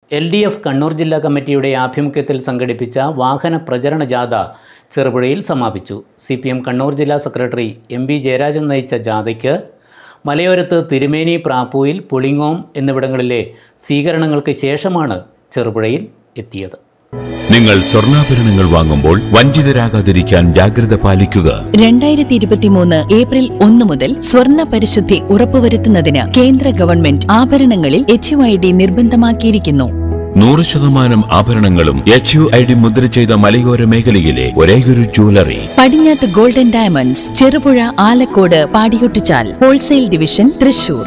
L D F Kannur ജില്ലാ കമ്മിറ്റിയുടെ ആഭിമുഖ്യത്തിൽ സംഘടിപ്പിച്ച വാഹന പ്രചരണ ജാഥ ചെറുപുഴയിൽ സമാപിച്ചു സി പി എം കണ്ണൂർ ജില്ലാ സെക്രട്ടറി എം ബി ജയരാജൻ നയിച്ച ജാഥയ്ക്ക് മലയോരത്ത് തിരുമേനി പ്രാപ്പൂയിൽ പുളിങ്ങോം എന്നിവിടങ്ങളിലെ സ്വീകരണങ്ങൾക്ക് ശേഷമാണ് ചെറുപുഴയിൽ എത്തിയത് നിങ്ങൾ സ്വർണ്ണാഭരണങ്ങൾ വാങ്ങുമ്പോൾ വഞ്ചിതരാകാതിരിക്കാൻ ജാഗ്രത പാലിക്കുക രണ്ടായിരത്തി ഇരുപത്തിമൂന്ന് ഏപ്രിൽ ഒന്ന് മുതൽ സ്വർണ്ണ പരിശുദ്ധി ഉറപ്പുവരുത്തുന്നതിന് കേന്ദ്ര ഗവൺമെന്റ് ആഭരണങ്ങളിൽ എച്ച് ഐ ഡി നിർബന്ധമാക്കിയിരിക്കുന്നു നൂറ് ശതമാനം ആഭരണങ്ങളും എച്ച് യു ഐ ഡി മുദ്ര ചെയ്ത മലയോര മേഖലയിലെ ഒരേയൊരു jewellery Padinjath golden diamonds Cherupuzha Alakode Padiyottuchal wholesale division Thrissur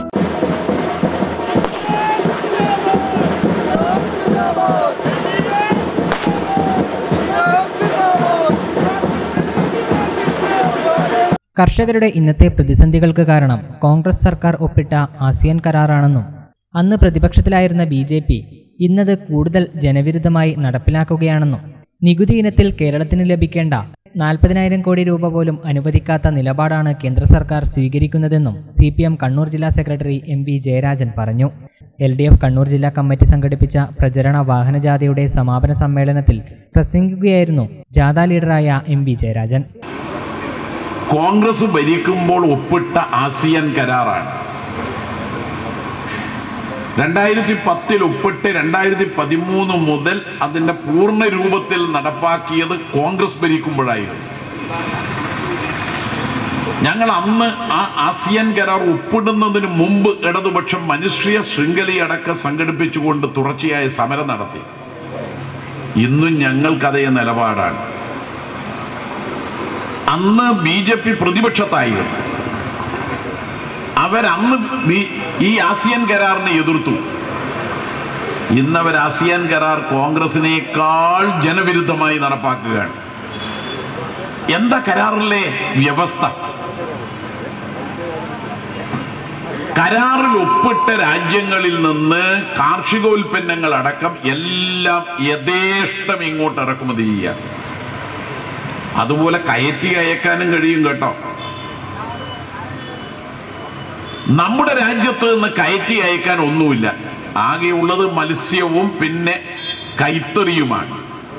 കർഷകരുടെ ഇന്നത്തെ പ്രതിസന്ധികൾക്ക് കാരണം കോൺഗ്രസ് സർക്കാർ ഒപ്പിട്ട ആസിയൻ കരാറാണെന്നും അന്ന് പ്രതിപക്ഷത്തിലായിരുന്ന ബി ജെ പി ഇന്നത് കൂടുതൽ ജനവിരുദ്ധമായി നടപ്പിലാക്കുകയാണെന്നും നികുതി ഇനത്തിൽ കേരളത്തിന് ലഭിക്കേണ്ട നാൽപ്പതിനായിരം കോടി രൂപ പോലും അനുവദിക്കാത്ത നിലപാടാണ് കേന്ദ്ര സർക്കാർ സ്വീകരിക്കുന്നതെന്നും സി പി എം കണ്ണൂർ ജില്ലാ സെക്രട്ടറി എം വി ജയരാജൻ പറഞ്ഞു എൽ ഡി എഫ് കണ്ണൂർ ജില്ലാ കമ്മിറ്റി സംഘടിപ്പിച്ച പ്രചരണ വാഹനജാഥയുടെ സമാപന സമ്മേളനത്തിൽ പ്രസംഗിക്കുകയായിരുന്നു ജാഥ ലീഡറായ എം വി ജയരാജൻ കോൺഗ്രസ് ഭരിക്കുമ്പോൾ ഒപ്പിട്ട ആസിയൻ കരാറാണ് രണ്ടായിരത്തി പത്തിൽ ഒപ്പിട്ട് രണ്ടായിരത്തി പതിമൂന്ന് മുതൽ അതിന്റെ പൂർണ്ണ രൂപത്തിൽ നടപ്പാക്കിയത് കോൺഗ്രസ് ഭരിക്കുമ്പോഴായിരുന്നു ഞങ്ങൾ അന്ന് ആ ആസിയൻ കരാർ ഒപ്പിടുന്നതിന് മുമ്പ് ഇടതുപക്ഷം മനുഷ്യ ശൃംഖലയടക്കം സംഘടിപ്പിച്ചുകൊണ്ട് തുടർച്ചയായ സമരം നടത്തി ഇന്നും ഞങ്ങൾക്കതേ നിലപാടാണ് അന്ന് ബി ജെ പി പ്രതിപക്ഷത്തായിരുന്നു അവരന്ന് ബി- ഈ ആസിയൻ കരാറിനെ എതിർത്തു ഇന്നവർ ആസിയാൻ കരാർ കോൺഗ്രസിനേക്കാൾ ജനവിരുദ്ധമായി നടപ്പാക്കുകയാണ് എന്താ കരാറിലെ വ്യവസ്ഥ കരാറിൽ ഒപ്പിട്ട രാജ്യങ്ങളിൽ നിന്ന് കാർഷികോൽപ്പന്നങ്ങൾ അടക്കം എല്ലാം യഥേഷ്ടം ഇങ്ങോട്ട് ഇറക്കുമതി ചെയ്യാം അതുപോലെ കയറ്റി അയക്കാനും കഴിയും കേട്ടോ നമ്മുടെ രാജ്യത്ത് നിന്ന് കയറ്റി അയക്കാൻ ഒന്നുമില്ല ആകെയുള്ളത് മത്സ്യവും പിന്നെ കൈത്തറിയുമാണ്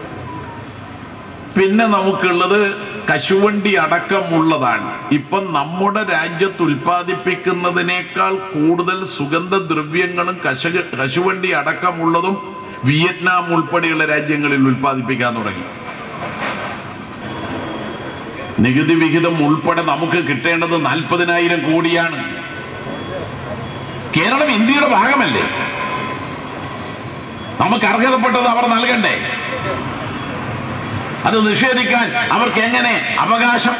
പിന്നെ നമുക്കുള്ളത് കശുവണ്ടി അടക്കമുള്ളതാണ് ഇപ്പം നമ്മുടെ രാജ്യത്ത് ഉൽപ്പാദിപ്പിക്കുന്നതിനേക്കാൾ കൂടുതൽ സുഗന്ധദ്രവ്യങ്ങളും കശ കശുവണ്ടി അടക്കമുള്ളതും വിയറ്റ്നാം ഉൾപ്പെടെയുള്ള രാജ്യങ്ങളിൽ ഉൽപ്പാദിപ്പിക്കാൻ തുടങ്ങി നികുതി വിഹിതം ഉൾപ്പെടെ നമുക്ക് കിട്ടേണ്ടത് നാൽപ്പതിനായിരം കോടിയാണ് കേരളം ഇന്ത്യയുടെ ഭാഗമല്ലേ നമുക്ക് അർഹതപ്പെട്ടത് അവർ നൽകണ്ടേ അത് നിഷേധിക്കാൻ അവർക്ക് എങ്ങനെ അവകാശം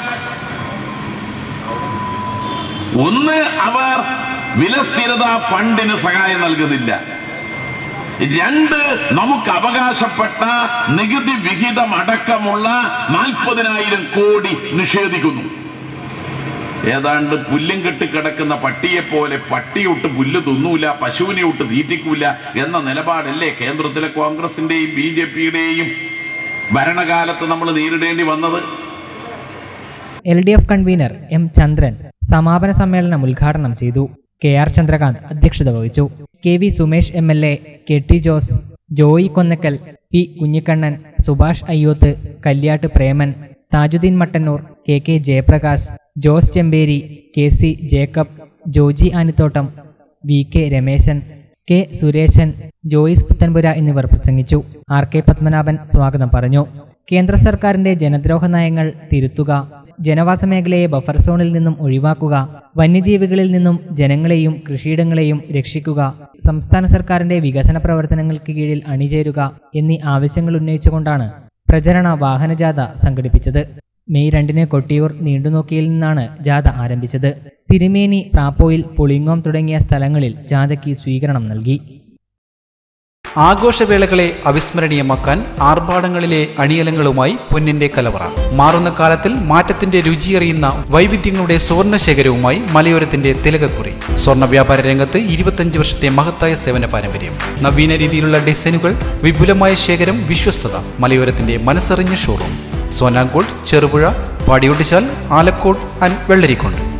ഒന്ന് അവർ വിലസ്ഥിരത ഫണ്ടിന് സഹായം നൽകുന്നില്ല രണ്ട് നമുക്ക് അവകാശപ്പെട്ട നികുതി വിഹിതം അടക്കമുള്ള നാൽപ്പതിനായിരം കോടി നിഷേധിക്കുന്നു ഏതാണ്ട് പുല്ലും കെട്ടി കിടക്കുന്ന പട്ടിയെ പോലെ പട്ടിയൊട്ട് പുല്ല് തിന്നൂല പശുവിനെ ഒട്ട് തീറ്റിക്കൂല എന്ന നിലപാടല്ലേ കേന്ദ്രത്തിലെ കോൺഗ്രസിന്റെയും ബി ജെ പിയുടെയും ഭരണകാലത്ത് നമ്മൾ നേരിടേണ്ടി വന്നത് L D F convener M Chandran സമാപന സമ്മേളനം ഉദ്ഘാടനം ചെയ്തു കെ ആർ ചന്ദ്രകാന്ത് അധ്യക്ഷത വഹിച്ചു K V Sumesh M L A K T Jose Joy Konnakkal P Kunhikannan Subhash Ayyoth Kalyatt Preman Thajudheen Mattannur K K Jayaprakash Jose Chemperi K C Jacob Joji Anithottam V K Rameshan K Sureshan Joyce Puthenpura എന്നിവർ പ്രസംഗിച്ചു ആർ കെ പത്മനാഭൻ സ്വാഗതം പറഞ്ഞു കേന്ദ്ര സർക്കാരിന്റെ ജനദ്രോഹ നയങ്ങൾ തിരുത്തുക ജനവാസ മേഖലയെ ബഫർ സോണിൽ നിന്നും ഒഴിവാക്കുക വന്യജീവികളിൽ നിന്നും ജനങ്ങളെയും കൃഷിയിടങ്ങളെയും രക്ഷിക്കുക സംസ്ഥാന സർക്കാരിന്റെ വികസന പ്രവർത്തനങ്ങൾക്ക് കീഴിൽ അണിചേരുക എന്നീ ആവശ്യങ്ങൾ ഉന്നയിച്ചുകൊണ്ടാണ് പ്രചരണ വാഹനജാഥ സംഘടിപ്പിച്ചത് മെയ് രണ്ടിന് കൊട്ടിയൂർ നീണ്ടുനോക്കിയിൽ നിന്നാണ് ജാഥ ആരംഭിച്ചത് തിരുമേനി പ്രാപ്പോയിൽ പുളിങ്ങോം തുടങ്ങിയ സ്ഥലങ്ങളിൽ ജാഥയ്ക്ക് സ്വീകരണം നൽകി ആഘോഷവേളകളെ അവിസ്മരണീയമാക്കാൻ ആർഭാടങ്ങളിലെ അണിയലങ്ങളുമായി പൊന്നിന്റെ കലവറ മാറുന്ന കാലത്തിൽ മാറ്റത്തിന്റെ രുചിയറിയുന്ന വൈവിധ്യങ്ങളുടെ സുവർണ ശേഖരവുമായി മലയോരത്തിന്റെ തിലകക്കുറി സ്വർണ്ണ വ്യാപാര രംഗത്ത് ഇരുപത്തഞ്ച് വർഷത്തെ മഹത്തായ സേവന പാരമ്പര്യം നവീന രീതിയിലുള്ള ഡിസൈനുകൾ വിപുലമായ ശേഖരം വിശ്വസ്തത മലയോരത്തിന്റെ മനസ്സറിഞ്ഞ ഷോറൂം സോനാങ്കോട് ചെറുപുഴ പാടിയൊട്ടിച്ചാൽ ആലക്കോട് ആൻഡ് വെള്ളരിക്കുണ്ട്